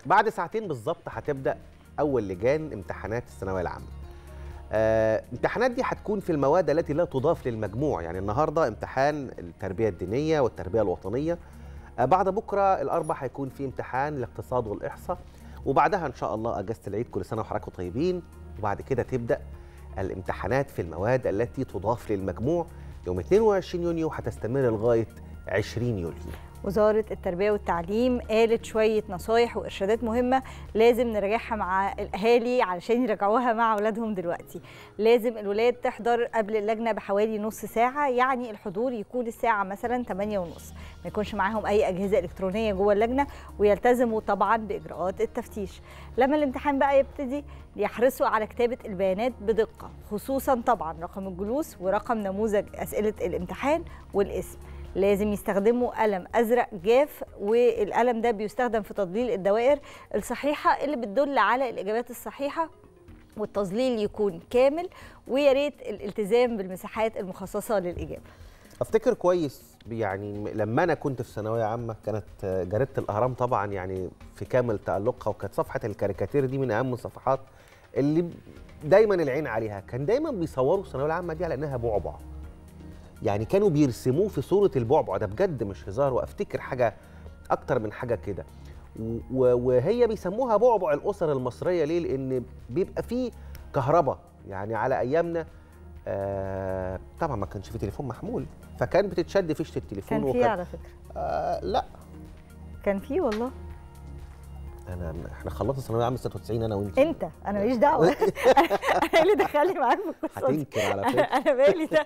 بعد ساعتين بالظبط هتبدا اول لجان امتحانات الثانويه العامه آه، امتحانات دي هتكون في المواد التي لا تضاف للمجموع يعني النهارده امتحان التربيه الدينيه والتربيه الوطنيه آه، بعد بكره الاربع هيكون في امتحان الاقتصاد والاحصاء وبعدها ان شاء الله اجازه العيد كل سنه وحضراتكم طيبين وبعد كده تبدا الامتحانات في المواد التي تضاف للمجموع يوم 22 يونيو هتستمر لغايه 20 يوليو وزارة التربية والتعليم قالت شوية نصايح وإرشادات مهمة لازم نراجعها مع الأهالي علشان يراجعوها مع أولادهم دلوقتي لازم الولاد تحضر قبل اللجنة بحوالي نص ساعة يعني الحضور يكون الساعة مثلا 8 ونص ما يكونش معاهم أي أجهزة إلكترونية جوه اللجنة ويلتزموا طبعا بإجراءات التفتيش لما الامتحان بقى يبتدي يحرصوا على كتابة البيانات بدقة خصوصا طبعا رقم الجلوس ورقم نموذج أسئلة الامتحان والاسم لازم يستخدموا قلم ازرق جاف والقلم ده بيستخدم في تضليل الدوائر الصحيحه اللي بتدل على الاجابات الصحيحه والتظليل يكون كامل ويا ريت الالتزام بالمساحات المخصصه للاجابه افتكر كويس يعني لما انا كنت في ثانويه عامه كانت جريده الاهرام طبعا يعني في كامل تالقها وكانت صفحه الكاريكاتير دي من اهم الصفحات اللي دايما العين عليها كان دايما بيصوروا الثانويه العامه دي على انها بعبع يعني كانوا بيرسموه في صوره البعبع ده بجد مش هزار وافتكر حاجه اكتر من حاجه كده وهي بيسموها بعبع الاسر المصريه ليه لان بيبقى فيه كهرباء يعني على ايامنا آه طبعا ما كانش في تليفون محمول فكان بتتشد فيشه التليفون كان في على فكره آه لا كان في والله انا احنا خلصنا الثانويه العامه 96 انا وانت انت انا ماليش دعوه انا اللي دخلني معاك في القصه دي هتنكر على فكره انا مالي ده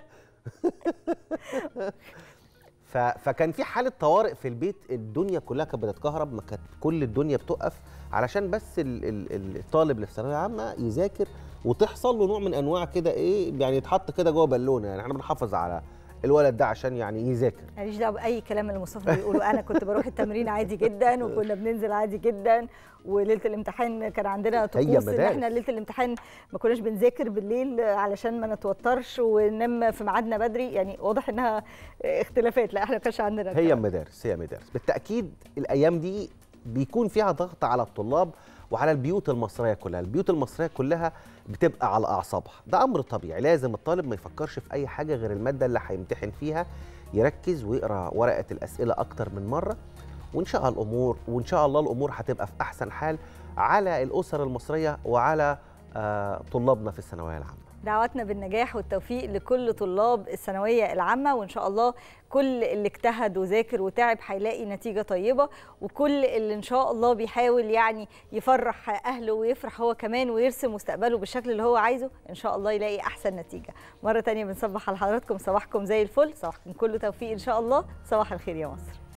ف... فكان في حاله طوارئ في البيت الدنيا كلها كانت بتتكهرب ما كانت كل الدنيا بتقف علشان بس ال... ال... الطالب اللي في ثانويه عامه يذاكر وتحصل له نوع من انواع كده ايه يعني يتحط كده جوه بالونه يعني احنا بنحافظ على الولد ده عشان يعني يذاكر ماليش دعوه باي كلام اللي مصطفى بيقوله انا كنت بروح التمرين عادي جدا وكنا بننزل عادي جدا وليله الامتحان كان عندنا طقوس ان احنا ليله الامتحان ما كناش بنذاكر بالليل علشان ما نتوترش وننام في ميعادنا بدري يعني واضح انها اختلافات لا احنا ما كانش عندنا هي مدارس هي مدارس بالتاكيد الايام دي بيكون فيها ضغط على الطلاب وعلى البيوت المصريه كلها البيوت المصريه كلها بتبقى على اعصابها ده امر طبيعي لازم الطالب ما يفكرش في اي حاجه غير الماده اللي هيمتحن فيها يركز ويقرا ورقه الاسئله اكتر من مره وان شاء الله الامور وان شاء الله الامور هتبقى في احسن حال على الاسر المصريه وعلى آه طلابنا في الثانويه العامه دعواتنا بالنجاح والتوفيق لكل طلاب الثانويه العامه وان شاء الله كل اللي اجتهد وذاكر وتعب هيلاقي نتيجه طيبه وكل اللي ان شاء الله بيحاول يعني يفرح اهله ويفرح هو كمان ويرسم مستقبله بالشكل اللي هو عايزه ان شاء الله يلاقي احسن نتيجه مره تانية بنصبح على حضراتكم صباحكم زي الفل صباحكم كله توفيق ان شاء الله صباح الخير يا مصر